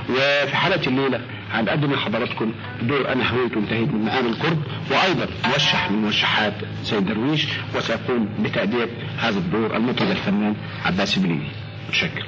وفي حلقة الليلة هنقدم لحضراتكم دور أنا هويت وانتهيت من مقام القرب وأيضا موشح من موشحات سيد درويش وسيقوم بتأدية هذا الدور المطرب الفنان عباس بليلي متشكر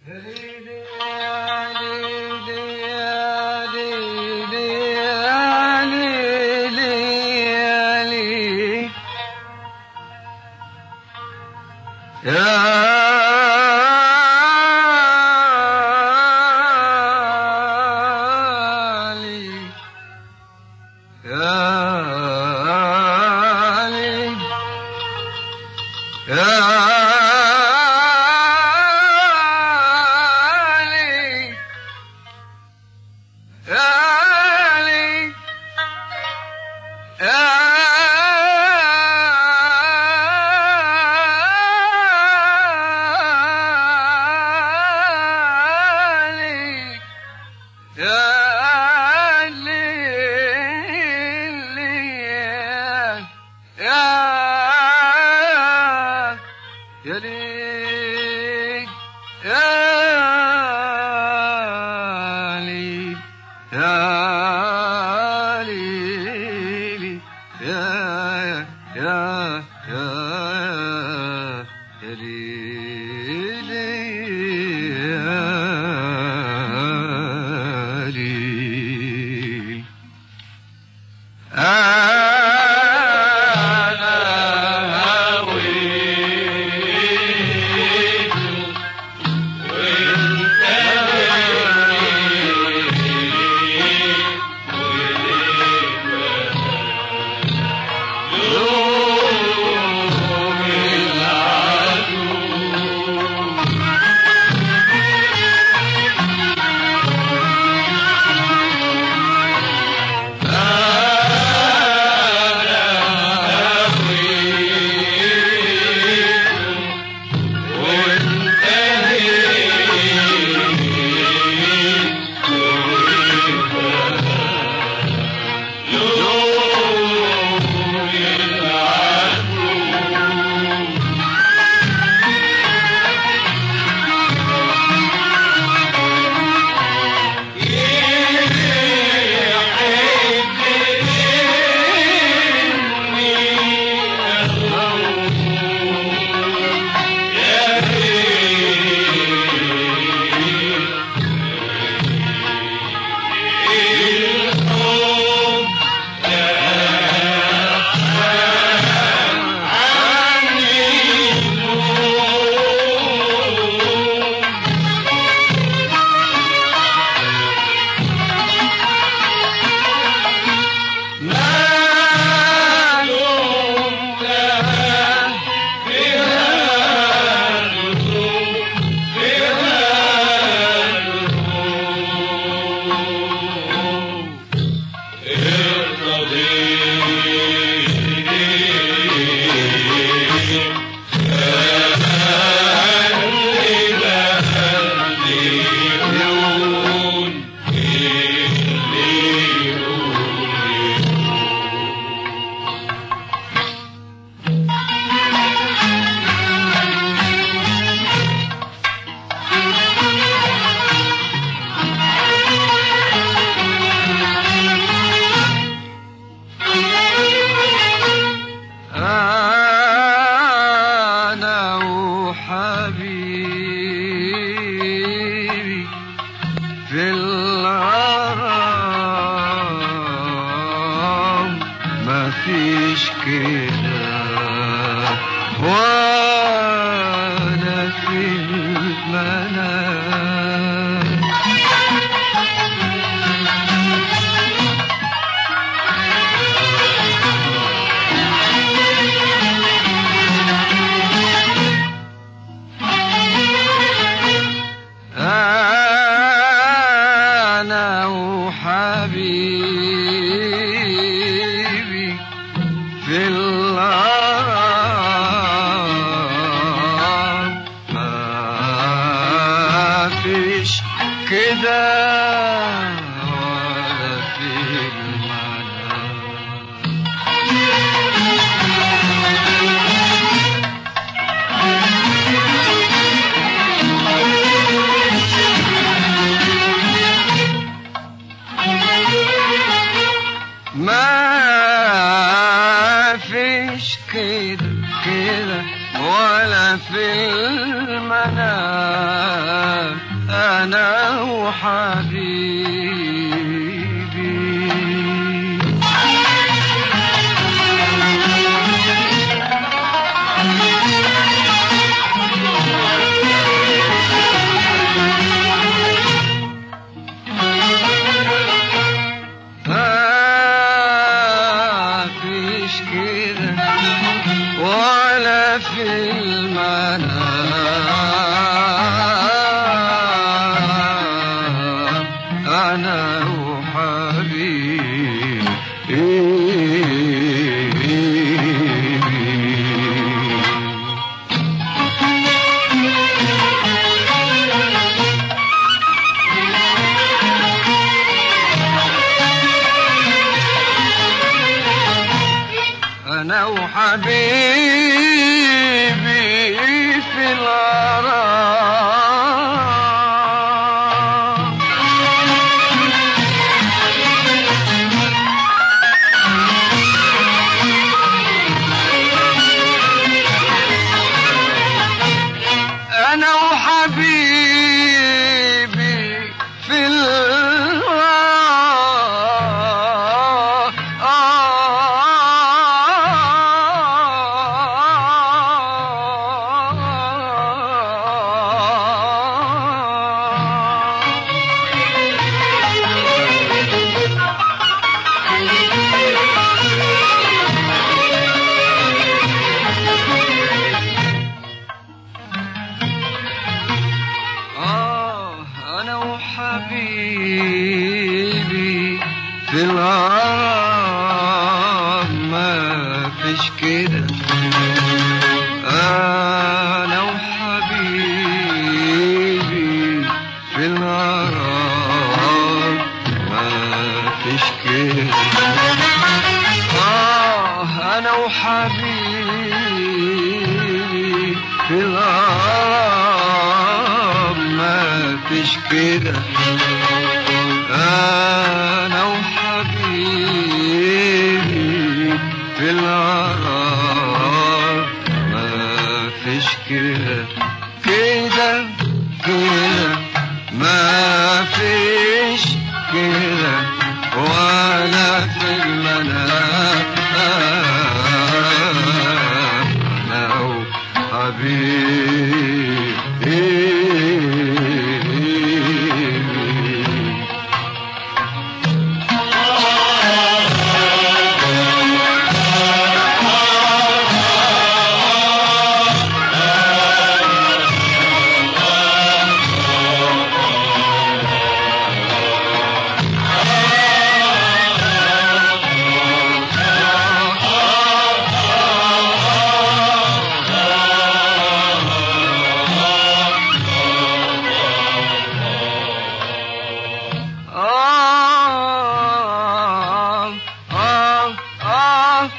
مفيش كده وانا في المنام أنا وحبيبي في الغرام ما فيش كده ولا في المنام ما فيش كده كده ولا في المنام أنا وحبيبي ما فيش كده ولا في المنام أنا وحبيبي أنا وحبيبي في الغرام أنا وحبيبي في الغرام آه أنا وحبيبي في الغرام ما فيش كده أنا وحبيبي في الغرام ما فيش كده آه أنا وحبيبي في الغرام ما فيش كده أنا وحبيبي في الغرام ما فيش كده كده كده ما فيش كده ولا في المنام أنا وحبيبي آه آه آه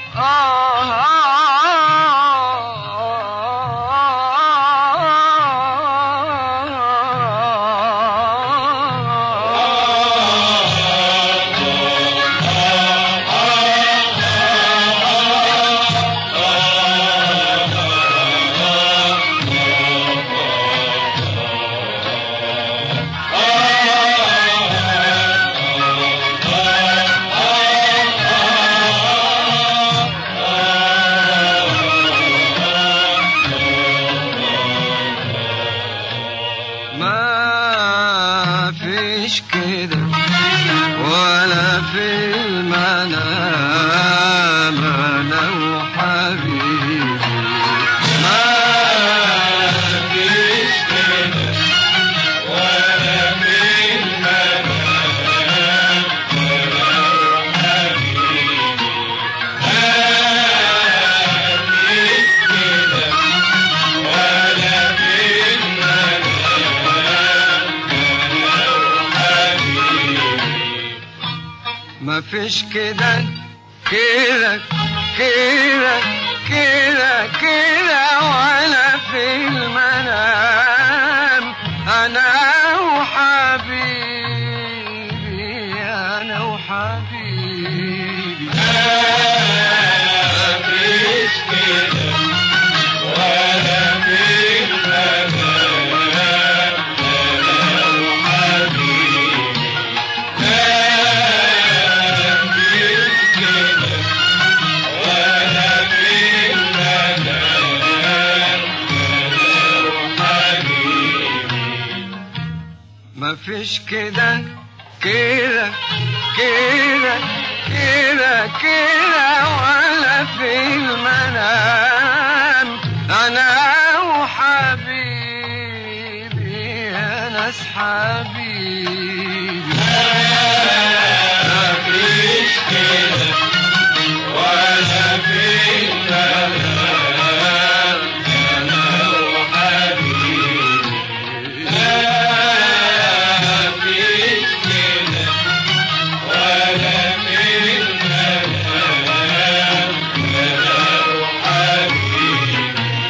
ما فيش كده ولا في المنام انا وحبيبي ما فيش كده ولا في المنام انا وحبيبي ما فيش كده ولا في المنام ما فيش كده كده كده كده كده ولا في المنام انا وحبيبي انا وحبيبي ما فيش كده ولا في المنام انا مفيش كده كده كده كده كده ولا في المنام انا وحبيبي يا ناس حبيبي مفيش كده ولا في المنام أنا وحبيبي لا مفيش كده ولا في المنام أنا وحبيبي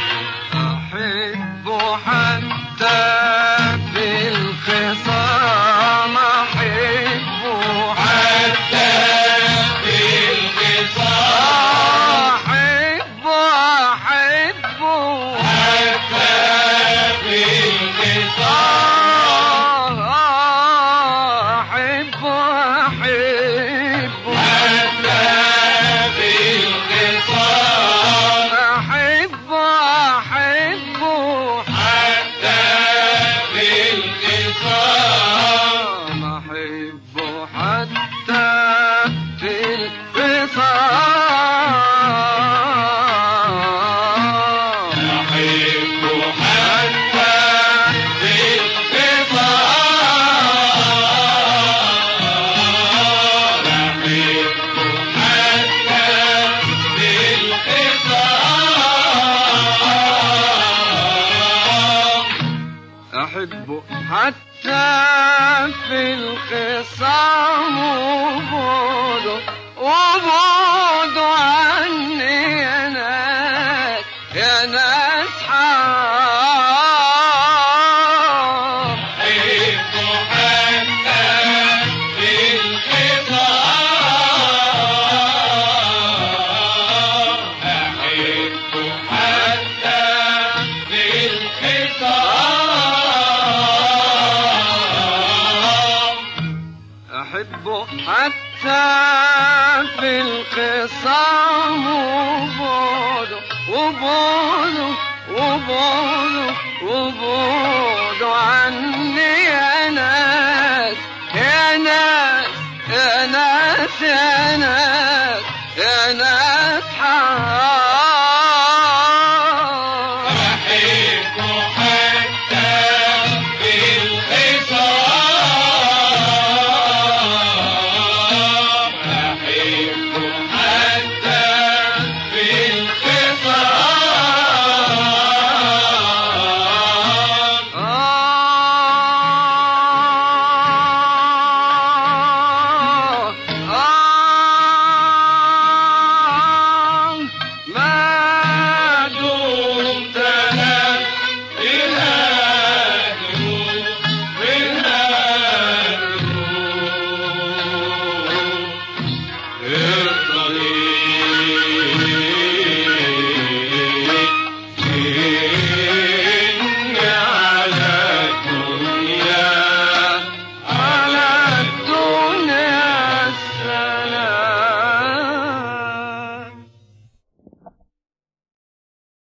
أحبه حتى في الخصام أحبه حتى في الخصام أحبه أحبه حتى في الخصام أحبه أحبه حتى في الخصام أحبه أحبه حتى في الخصام أحبه حتى في الخصام أحب حتى في الخصام أحب حتى في الخصام أحبه حتى في الخصام وبعده وبعده عني يا ناس يا ناس حرام أحب حتى في الخصام أحب حتى في الخصام أحبه حتى في الخصام وبعده وبعده وبعده وبعده عني يا ناس يا ناس يا ناس يا ناس يا ناس حرام